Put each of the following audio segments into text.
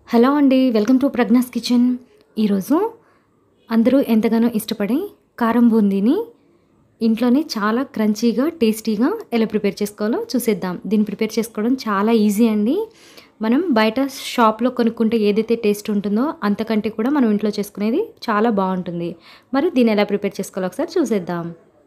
hello అండి welcome to Pragna's kitchen ఈరోజు అందరూ ఎంతగానో ఇష్టపడే కారం బూందీని ఇంట్లోనే చాలా క్రంచీగా టేస్టీగా ఎలా ప్రిపేర్ చేసుకోవాలో చూసేద్దాం దీన్ని ప్రిపేర్ చేసుకోవడం చాలా ఈజీ అండి మనం బయట షాప్లో కొనుక్కుంటే ఏదైతే టేస్ట్ ఉంటుందో అంతకంటే కూడా మనం ఇంట్లో చేసుకునేది చాలా బాగుంటుంది మరి దీన్ని ఎలా ప్రిపేర్ చేసుకోవాలో ఒకసారి చూసేద్దాం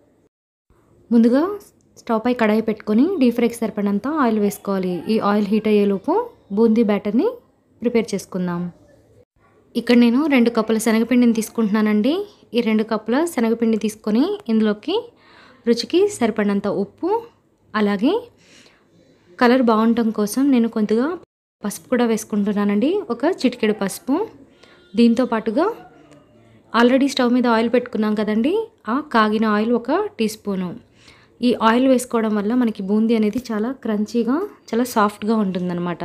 ముందుగా స్టవ్ పై కడాయి పెట్టుకొని డీప్ ఫ్రైకి సరిపడినంత ఆయిల్ వేసుకోవాలి ఈ ఆయిల్ హీట్ అయ్యేలోపు బూందీ బ్యాటర్ని ప్రిపేర్ చేసుకుందాం ఇక్కడ నేను రెండు కప్పుల శనగపిండిని తీసుకుంటున్నానండి ఈ రెండు కప్పుల శనగపిండి తీసుకొని ఇందులోకి రుచికి సరిపడినంత ఉప్పు అలాగే కలర్ బాగుండటం కోసం నేను కొద్దిగా పసుపు కూడా వేసుకుంటున్నానండి ఒక చిటికెడు పసుపు దీంతో పాటుగా ఆల్రెడీ స్టవ్ మీద ఆయిల్ పెట్టుకున్నాం కదండి ఆ కాగిన ఆయిల్ ఒక టీ స్పూను ఈ ఆయిల్ వేసుకోవడం వల్ల మనకి బూందీ అనేది చాలా క్రంచీగా చాలా సాఫ్ట్గా ఉంటుందన్నమాట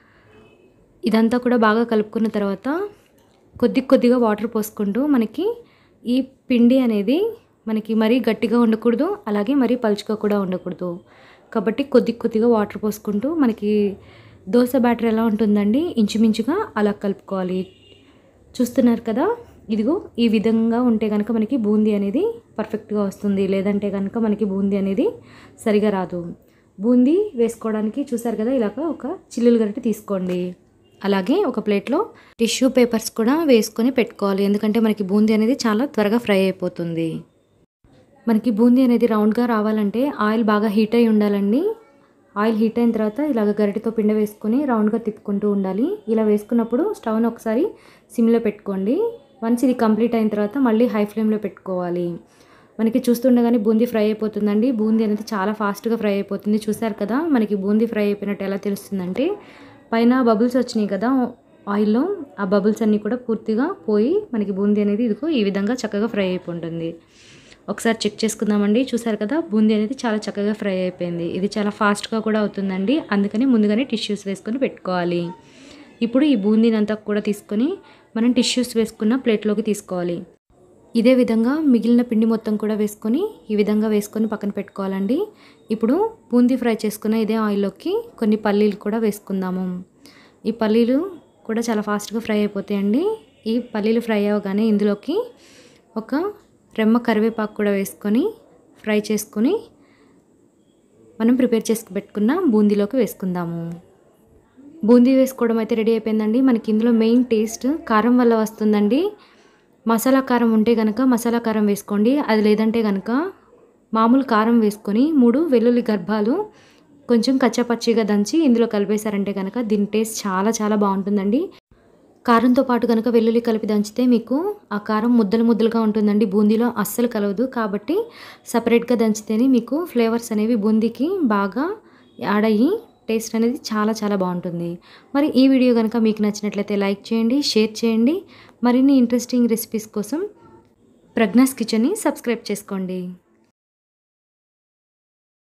ఇదంతా కూడా బాగా కలుపుకున్న తర్వాత కొద్ది కొద్దిగా వాటర్ పోసుకుంటూ మనకి ఈ పిండి అనేది మనకి మరీ గట్టిగా ఉండకూడదు అలాగే మరీ పలుచుగా కూడా ఉండకూడదు కాబట్టి కొద్ది కొద్దిగా వాటర్ పోసుకుంటూ మనకి దోశ బ్యాటర్ ఎలా ఉంటుందండి ఇంచుమించుగా అలా కలుపుకోవాలి చూస్తున్నారు కదా ఇదిగో ఈ విధంగా ఉంటే కనుక మనకి బూందీ అనేది పర్ఫెక్ట్గా వస్తుంది లేదంటే కనుక మనకి బూందీ అనేది సరిగా రాదు బూందీ వేసుకోవడానికి చూసారు కదా ఇలాగ ఒక చిల్లులు గరిటె తీసుకోండి అలాగే ఒక ప్లేట్లో టిష్యూ పేపర్స్ కూడా వేసుకొని పెట్టుకోవాలి ఎందుకంటే మనకి బూందీ అనేది చాలా త్వరగా ఫ్రై అయిపోతుంది మనకి బూందీ అనేది రౌండ్గా రావాలంటే ఆయిల్ బాగా హీట్ అయి ఉండాలండి ఆయిల్ హీట్ అయిన తర్వాత ఇలాగ గరిటెతో పిండి వేసుకొని రౌండ్గా తిప్పుకుంటూ ఉండాలి ఇలా వేసుకున్నప్పుడు స్టవ్ని ఒకసారి సిమ్లో పెట్టుకోండి వన్స్ ఇది కంప్లీట్ అయిన తర్వాత మళ్ళీ హై ఫ్లేమ్లో పెట్టుకోవాలి మనకి చూస్తుండగానే బూందీ ఫ్రై అయిపోతుందండి బూందీ అనేది చాలా ఫాస్ట్గా ఫ్రై అయిపోతుంది చూసారు కదా మనకి బూందీ ఫ్రై అయిపోయినట్టు ఎలా తెలుస్తుందంటే పైన బబుల్స్ వచ్చినాయి కదా ఆయిల్లో ఆ బబుల్స్ అన్నీ కూడా పూర్తిగా పోయి మనకి బూందీ అనేది ఇదిగో ఈ విధంగా చక్కగా ఫ్రై అయిపోతుంది ఒకసారి చెక్ చేసుకుందామండి చూసారు కదా బూందీ అనేది చాలా చక్కగా ఫ్రై అయిపోయింది ఇది చాలా ఫాస్ట్గా కూడా అవుతుందండి అందుకని ముందుగానే టిష్యూస్ వేసుకొని పెట్టుకోవాలి ఇప్పుడు ఈ బూందీని అంతా కూడా తీసుకొని మనం టిష్యూస్ వేసుకున్న ప్లేట్లోకి తీసుకోవాలి ఇదే విధంగా మిగిలిన పిండి మొత్తం కూడా వేసుకొని ఈ విధంగా వేసుకొని పక్కన పెట్టుకోవాలండి ఇప్పుడు బూందీ ఫ్రై చేసుకున్న ఇదే ఆయిల్లోకి కొన్ని పల్లీలు కూడా వేసుకుందాము ఈ పల్లీలు కూడా చాలా ఫాస్ట్గా ఫ్రై అయిపోతాయండి ఈ పల్లీలు ఫ్రై అవ్వగానే ఇందులోకి ఒక రెమ్మ కరివేపాకు కూడా వేసుకొని ఫ్రై చేసుకొని మనం ప్రిపేర్ చేసుకు పెట్టుకున్న బూందీలోకి వేసుకుందాము బూందీ వేసుకోవడం అయితే రెడీ అయిపోయిందండి మనకి ఇందులో మెయిన్ టేస్ట్ కారం వల్ల వస్తుందండి మసాలా కారం ఉంటే కనుక మసాలా కారం వేసుకోండి అది లేదంటే కనుక మామూలు కారం వేసుకొని మూడు వెల్లుల్లి గర్భాలు కొంచెం కచ్చపచ్చిగా దంచి ఇందులో కలిపేశారంటే కనుక దీని టేస్ట్ చాలా చాలా బాగుంటుందండి కారంతో పాటు కనుక వెల్లుల్లి కలిపి దంచితే మీకు ఆ కారం ముద్దలు ముద్దలుగా ఉంటుందండి బూందీలో అస్సలు కలవదు కాబట్టి సపరేట్గా దంచితేనే మీకు ఫ్లేవర్స్ అనేవి బూందీకి బాగా యాడ్ అయ్యి టేస్ట్ అనేది చాలా చాలా బాగుంటుంది మరి ఈ వీడియో కనుక మీకు నచ్చినట్లయితే లైక్ చేయండి షేర్ చేయండి మరిన్ని ఇంట్రెస్టింగ్ రెసిపీస్ కోసం ప్రజ్ఞాస్ కిచెన్ని సబ్స్క్రైబ్ చేసుకోండి